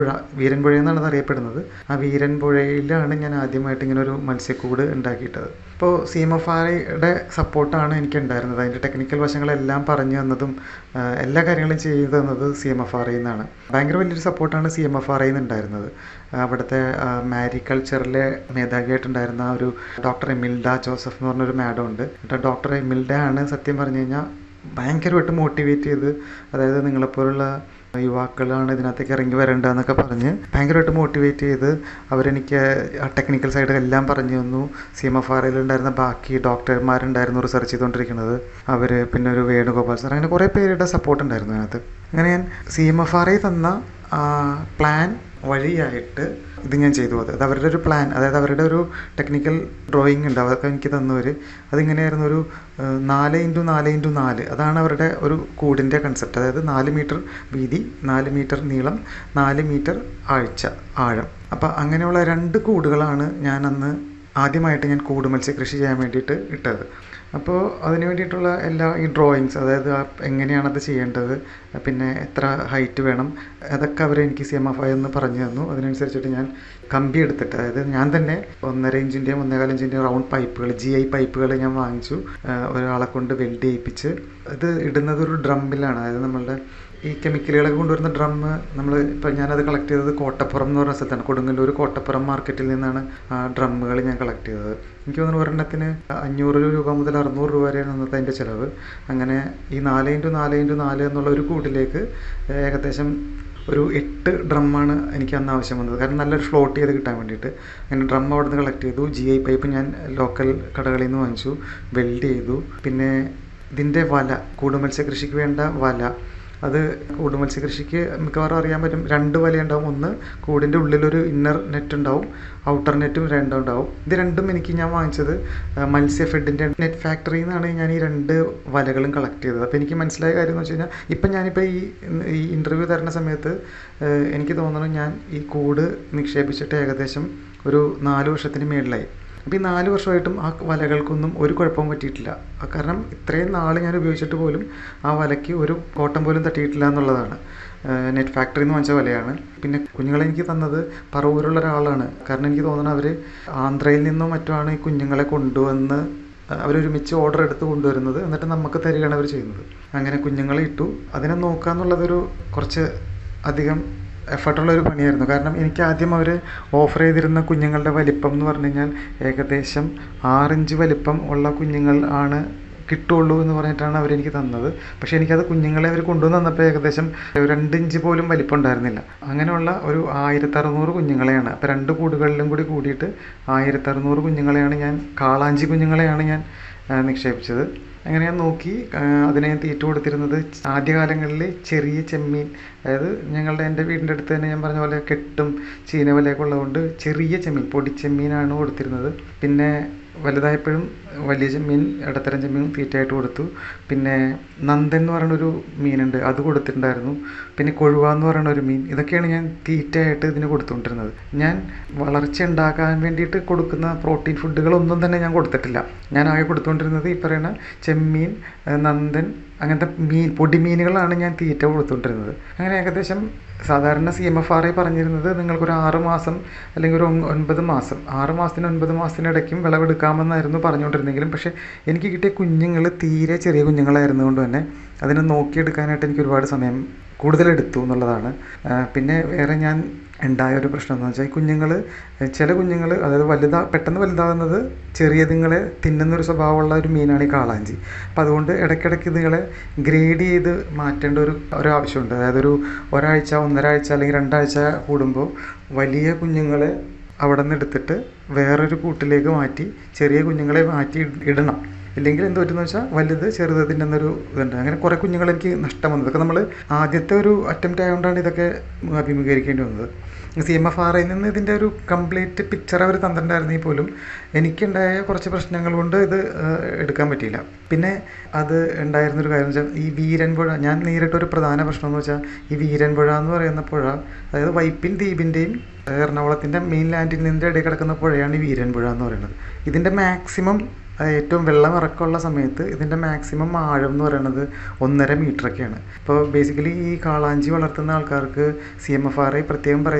പുഴ വീരൻപുഴ എന്നാണ് അത് അറിയപ്പെടുന്നത് ആ വീരൻപുഴയിലാണ് ഞാൻ ആദ്യമായിട്ട് ഇങ്ങനെ ഒരു മത്സ്യക്കൂട് ഉണ്ടാക്കിയിട്ടത് ഇപ്പോൾ സി എം എഫ് ആർഐയുടെ സപ്പോർട്ടാണ് എനിക്ക് ഉണ്ടായിരുന്നത് അതിൻ്റെ ടെക്നിക്കൽ വശങ്ങളെല്ലാം പറഞ്ഞു തന്നതും ആ, എല്ലാ കാര്യങ്ങളും ചെയ്തു തന്നത് C M F R I നിന്നാണ് ഭയങ്കര വലിയൊരു സപ്പോർട്ടാണ് C M F R I ഉണ്ടായിരുന്നത് അവിടുത്തെ മാരികൾച്ചറിലെ മേധാവിയായിട്ടുണ്ടായിരുന്ന ഒരു ഡോക്ടർ എമിൽഡ ജോസഫ് എന്ന് പറഞ്ഞൊരു മാഡം ഉണ്ട് എന്നിട്ട് ഡോക്ടർ എമിൽഡ ആണ് സത്യം പറഞ്ഞു കഴിഞ്ഞാൽ ഭയങ്കരമായിട്ട് മോട്ടിവേറ്റ് ചെയ്ത് അതായത് നിങ്ങളെപ്പോലുള്ള യുവാക്കളാണ് ഇതിനകത്തേക്ക് ഇറങ്ങി വരേണ്ടതെന്നൊക്കെ പറഞ്ഞ് ഭയങ്കരമായിട്ട് മോട്ടിവേറ്റ് ചെയ്ത് അവരെനിക്ക് ആ ടെക്നിക്കൽ സൈഡ് എല്ലാം പറഞ്ഞു തന്നു സി എം എഫ് ആർ ഉണ്ടായിരുന്ന ബാക്കി ഡോക്ടർമാരുണ്ടായിരുന്നു റിസർച്ച് ചെയ്തുകൊണ്ടിരിക്കുന്നത് അവർ പിന്നെ ഒരു വേണുഗോപാൽ സാർ അങ്ങനെ കുറേ പേരുടെ സപ്പോർട്ട് ഉണ്ടായിരുന്നു അതിനകത്ത് അങ്ങനെ ഞാൻ C M F R I തന്ന പ്ലാൻ വഴിയായിട്ട് ഇത് ഞാൻ ചെയ്തു അത് അത് അവരുടെ ഒരു പ്ലാൻ അതായത് അവരുടെ ഒരു ടെക്നിക്കൽ ഡ്രോയിങ് ഉണ്ട് അതൊക്കെ എനിക്ക് തന്നവർ അതിങ്ങനെയായിരുന്നു ഒരു ആ, നാല് ഇൻറ്റു നാല് ഇൻറ്റു നാല് അതാണ് അവരുടെ ഒരു കൂടിൻ്റെ കൺസെപ്റ്റ് അതായത് നാല് മീറ്റർ വീതി നാല് മീറ്റർ നീളം നാല് മീറ്റർ ആഴ്ച ആഴം അപ്പോൾ അങ്ങനെയുള്ള രണ്ട് കൂടുകളാണ് ഞാൻ അന്ന് ആദ്യമായിട്ട് ഞാൻ കൂട് മത്സ്യകൃഷി ചെയ്യാൻ വേണ്ടിയിട്ട് ഇട്ടത് അപ്പോൾ അതിന് വേണ്ടിയിട്ടുള്ള എല്ലാ ഈ ഡ്രോയിങ്സ് അതായത് ആ എങ്ങനെയാണത് ചെയ്യേണ്ടത് പിന്നെ എത്ര ഹൈറ്റ് വേണം അതൊക്കെ അവർ എനിക്ക് സി എം എഫ് ഐ എന്ന് പറഞ്ഞു തന്നു അതിനനുസരിച്ചിട്ട് ഞാൻ കമ്പി എടുത്തിട്ട് അതായത് ഞാൻ തന്നെ ഒന്നര ഇഞ്ചിൻ്റെയും ഒന്നേകാൽ ഇഞ്ചിൻ്റെയും റൗണ്ട് പൈപ്പുകൾ ജി ഐ പൈപ്പുകൾ ഞാൻ വാങ്ങിച്ചു ആ, ഒരാളെ കൊണ്ട് വെൽഡ് ചെയ്യിപ്പിച്ച് ഇത് ഇടുന്നത് ഒരു ഡ്രമ്മിലാണ് അതായത് നമ്മളുടെ ഈ കെമിക്കലുകളൊക്കെ കൊണ്ടുവരുന്ന ഡ്രം നമ്മൾ ഇപ്പം ഞാനത് കളക്ട് ചെയ്തത് കോട്ടപ്പുറം എന്ന് പറഞ്ഞ സ്ഥലത്താണ് കൊടുങ്ങല്ലൂർ കോട്ടപ്പുറം മാർക്കറ്റിൽ നിന്നാണ് ആ ഡ്രമ്മുകൾ ഞാൻ കളക്ട് ചെയ്തത് എനിക്ക് തോന്നുന്നു ഒരെണ്ണത്തിന് അഞ്ഞൂറ് രൂപ മുതൽ അറുന്നൂറ് രൂപ വരെയാണ് അന്നത്തെ അതിൻ്റെ ചിലവ് അങ്ങനെ ഈ നാല് ഇൻറ്റു നാല് ഇൻറ്റു നാല് എന്നുള്ള ഒരു കൂട്ടിലേക്ക് ഏകദേശം ഒരു എട്ട് ഡ്രമ്മാണ് എനിക്ക് അന്ന് ആവശ്യം വന്നത് കാരണം നല്ലൊരു ഫ്ലോട്ട് ചെയ്ത് കിട്ടാൻ വേണ്ടിയിട്ട് അങ്ങനെ ഡ്രം അവിടെ നിന്ന് കളക്ട് ചെയ്തു ജി ഐ പൈപ്പ് ഞാൻ ലോക്കൽ കടകളിൽ നിന്ന് വാങ്ങിച്ചു വെൽഡ് ചെയ്തു പിന്നെ ഇതിൻ്റെ വല കൂട് മത്സ്യകൃഷിക്ക് വേണ്ട വല അത് കൂട് മത്സ്യകൃഷിക്ക് മിക്കവാറും അറിയാൻ പറ്റും രണ്ട് വലയുണ്ടാവും ഒന്ന് കൂടിൻ്റെ ഉള്ളിലൊരു ഇന്നർ നെറ്റ് ഉണ്ടാവും ഔട്ടർ നെറ്റും രണ്ടും ഉണ്ടാവും ഇത് രണ്ടും എനിക്ക് ഞാൻ വാങ്ങിച്ചത് ആ, മത്സ്യ ഫെഡിൻ്റെ നെറ്റ് ഫാക്ടറിയിൽ നിന്നാണ് ഞാൻ ഈ രണ്ട് വലകളും കളക്ട് ചെയ്തത് അപ്പോൾ എനിക്ക് മനസ്സിലായ കാര്യം എന്ന് വെച്ച് കഴിഞ്ഞാൽ ഇപ്പം ഞാനിപ്പോൾ ഈ ഈ ഇൻ്റർവ്യൂ തരുന്ന സമയത്ത് ഏഹ്, എനിക്ക് തോന്നുന്നു ഞാൻ ഈ കൂട് നിക്ഷേപിച്ചിട്ട് ഏകദേശം ഒരു നാല് വർഷത്തിന് മേളിലായി അപ്പോൾ ഈ നാല് വർഷമായിട്ടും ആ വലകൾക്കൊന്നും ഒരു കുഴപ്പവും പറ്റിയിട്ടില്ല ആ കാരണം ഇത്രയും നാൾ ഞാൻ ഉപയോഗിച്ചിട്ട് പോലും ആ വലയ്ക്ക് ഒരു കോട്ടം പോലും തട്ടിയിട്ടില്ല എന്നുള്ളതാണ് നെറ്റ് ഫാക്ടറിയിൽ നിന്ന് വാങ്ങിച്ച വലയാണ് പിന്നെ കുഞ്ഞുങ്ങളെ എനിക്ക് തന്നത് പറവൂരുള്ള ഒരാളാണ് കാരണം എനിക്ക് തോന്നുന്നത് അവർ ആന്ധ്രയിൽ നിന്നോ മറ്റോ ആണ് ഈ കുഞ്ഞുങ്ങളെ കൊണ്ടുവന്ന് അവരൊരുമിച്ച് ഓർഡർ എടുത്ത് കൊണ്ടുവരുന്നത് എന്നിട്ട് നമുക്ക് തരികയാണ് അവർ ചെയ്യുന്നത് അങ്ങനെ കുഞ്ഞുങ്ങളെ ഇട്ടു അതിനെ നോക്കുക എന്നുള്ളതൊരു കുറച്ച് അധികം എഫർട്ടുള്ള ഒരു പണിയായിരുന്നു കാരണം എനിക്ക് ആദ്യം അവർ ഓഫർ ചെയ്തിരുന്ന കുഞ്ഞുങ്ങളുടെ വലിപ്പം എന്ന് പറഞ്ഞു കഴിഞ്ഞാൽ ഏകദേശം ആറിഞ്ച് വലിപ്പം ഉള്ള കുഞ്ഞുങ്ങൾ ആണ് കിട്ടുള്ളൂ എന്ന് പറഞ്ഞിട്ടാണ് അവരെനിക്ക് തന്നത് പക്ഷേ എനിക്കത് കുഞ്ഞുങ്ങളെ അവർ കൊണ്ടുവന്ന് തന്നപ്പോൾ ഏകദേശം രണ്ട് ഇഞ്ച് പോലും വലിപ്പം ഉണ്ടായിരുന്നില്ല അങ്ങനെയുള്ള ഒരു ആയിരത്തി അറുന്നൂറ് കുഞ്ഞുങ്ങളെയാണ് അപ്പോൾ രണ്ട് കൂടുകളിലും കൂടി കൂടിയിട്ട് ആയിരത്തി അറുന്നൂറ് കുഞ്ഞുങ്ങളെയാണ് ഞാൻ കാളാഞ്ചി കുഞ്ഞുങ്ങളെയാണ് ഞാൻ ആ, നിക്ഷേപിച്ചത് അങ്ങനെ ഞാൻ നോക്കി ആ, അതിനെ ഞാൻ തീറ്റ കൊടുത്തിരുന്നത് ആദ്യകാലങ്ങളിൽ ചെറിയ ചെമ്മീൻ അതായത് ഞങ്ങളുടെ എൻ്റെ വീടിൻ്റെ അടുത്ത് തന്നെ ഞാൻ പറഞ്ഞ പോലെ കെട്ടും ചീനവലയൊക്കെ ഉള്ളതുകൊണ്ട് ചെറിയ ചെമ്മീൻ പൊടിച്ചെമ്മീനാണ് കൊടുത്തിരുന്നത് പിന്നെ വലുതായപ്പോഴും വലിയ ചെമ്മീൻ ഇടത്തരം ചെമ്മീൻ തീറ്റയായിട്ട് കൊടുത്തു പിന്നെ നന്ദൻ എന്ന് പറയുന്നൊരു മീനുണ്ട് അത് കൊടുത്തിട്ടുണ്ടായിരുന്നു പിന്നെ കൊഴുവ എന്ന് പറയുന്ന ഒരു മീൻ ഇതൊക്കെയാണ് ഞാൻ തീറ്റയായിട്ട് ഇതിന് കൊടുത്തുകൊണ്ടിരുന്നത് ഞാൻ വളർച്ച ഉണ്ടാക്കാൻ വേണ്ടിയിട്ട് കൊടുക്കുന്ന പ്രോട്ടീൻ ഫുഡുകളൊന്നും തന്നെ ഞാൻ കൊടുത്തിട്ടില്ല ഞാൻ ആകെ കൊടുത്തുകൊണ്ടിരുന്നത് ഈ പറയുന്ന ചെമ്മീൻ ഏഹ് നന്ദൻ അങ്ങനത്തെ മീൻ പൊടിമീനുകളാണ് ഞാൻ തീറ്റ കൊടുത്തുകൊണ്ടിരുന്നത് അങ്ങനെ ഏകദേശം സാധാരണ C M F R I പറഞ്ഞിരുന്നത് നിങ്ങൾക്കൊരു ആറ് മാസം അല്ലെങ്കിൽ ഒരു ഒൻ- ഒൻപത് മാസം ആറ് മാസത്തിന് ഒൻപത് മാസത്തിനിടയ്ക്കും വിളവെടുക്കാമെന്നായിരുന്നു പറഞ്ഞുകൊണ്ടിരുന്നെങ്കിലും പക്ഷേ എനിക്ക് കിട്ടിയ കുഞ്ഞുങ്ങൾ തീരെ ചെറിയ കുഞ്ഞുങ്ങളായിരുന്നതുകൊണ്ട് തന്നെ അതിനെ നോക്കിയെടുക്കാനായിട്ട് എനിക്ക് ഒരുപാട് സമയം കൂടുതലെടുത്തു എന്നുള്ളതാണ് ആ, പിന്നെ വേറെ ഞാൻ ഉണ്ടായ ഒരു പ്രശ്നം എന്ന് വെച്ചാൽ ഈ കുഞ്ഞുങ്ങൾ ചില കുഞ്ഞുങ്ങൾ അതായത് വലുതാ പെട്ടെന്ന് വലുതാകുന്നത് ചെറിയതുങ്ങളെ തിന്നുന്നൊരു സ്വഭാവമുള്ള ഒരു മീനാണ് ഈ കാളാഞ്ചി അപ്പോൾ അതുകൊണ്ട് ഇടയ്ക്കിടയ്ക്ക് ഇതുങ്ങളെ ഗ്രേഡ് ചെയ്ത് മാറ്റേണ്ട ഒരു ഒരു ആവശ്യമുണ്ട് അതായത് ഒരു ഒരാഴ്ച ഒന്നരാഴ്ച അല്ലെങ്കിൽ രണ്ടാഴ്ച കൂടുമ്പോൾ വലിയ കുഞ്ഞുങ്ങളെ അവിടെ നിന്ന് എടുത്തിട്ട് വേറൊരു കൂട്ടിലേക്ക് മാറ്റി ചെറിയ കുഞ്ഞുങ്ങളെ മാറ്റി ഇട- ഇടണം ഇല്ലെങ്കിൽ എന്ത് പറ്റുമെന്ന് വെച്ചാൽ വലുത് ചെറുത് തിന്നുന്നൊരു ഇതുണ്ട് അങ്ങനെ കുറേ കുഞ്ഞുങ്ങൾ എനിക്ക് നഷ്ടം വന്നു ഇതൊക്കെ നമ്മൾ ആദ്യത്തെ ഒരു അറ്റംപ്റ്റ് ആയതുകൊണ്ടാണ് ഇതൊക്കെ അഭിമുഖീകരിക്കേണ്ടി വന്നത് സി എം എഫ് ആർ ഐയിൽ നിന്ന് ഇതിൻ്റെ ഒരു കംപ്ലീറ്റ് പിക്ചർ അവർ തന്നിട്ടുണ്ടായിരുന്നെങ്കിൽ പോലും എനിക്കുണ്ടായ കുറച്ച് പ്രശ്നങ്ങൾ കൊണ്ട് ഇത് ആ, എടുക്കാൻ പറ്റിയില്ല പിന്നെ അത് ഉണ്ടായിരുന്നൊരു കാര്യം എന്ന് വെച്ചാൽ ഈ വീരൻപുഴ ഞാൻ നേരിട്ടൊരു പ്രധാന പ്രശ്നം എന്ന് വെച്ചാൽ ഈ വീരൻപുഴ എന്ന് പറയുന്ന പുഴ അതായത് വൈപ്പിൻ ദ്വീപിൻ്റെയും എറണാകുളത്തിൻ്റെ മെയിൻ ലാൻഡിൽ നിന്നിൻ്റെ ഇടയിൽ കിടക്കുന്ന പുഴയാണ് ഈ വീരൻപുഴ എന്ന് പറയുന്നത് ഇതിൻ്റെ മാക്സിമം അത് ഏറ്റവും വെള്ളം ഇറക്കമുള്ള സമയത്ത് ഇതിൻ്റെ മാക്സിമം ആഴം എന്ന് പറയുന്നത് ഒന്നര മീറ്ററൊക്കെയാണ് ഇപ്പോൾ ബേസിക്കലി ഈ കാളാഞ്ചി വളർത്തുന്ന ആൾക്കാർക്ക് C M F R I പ്രത്യേകം പറയുന്നത്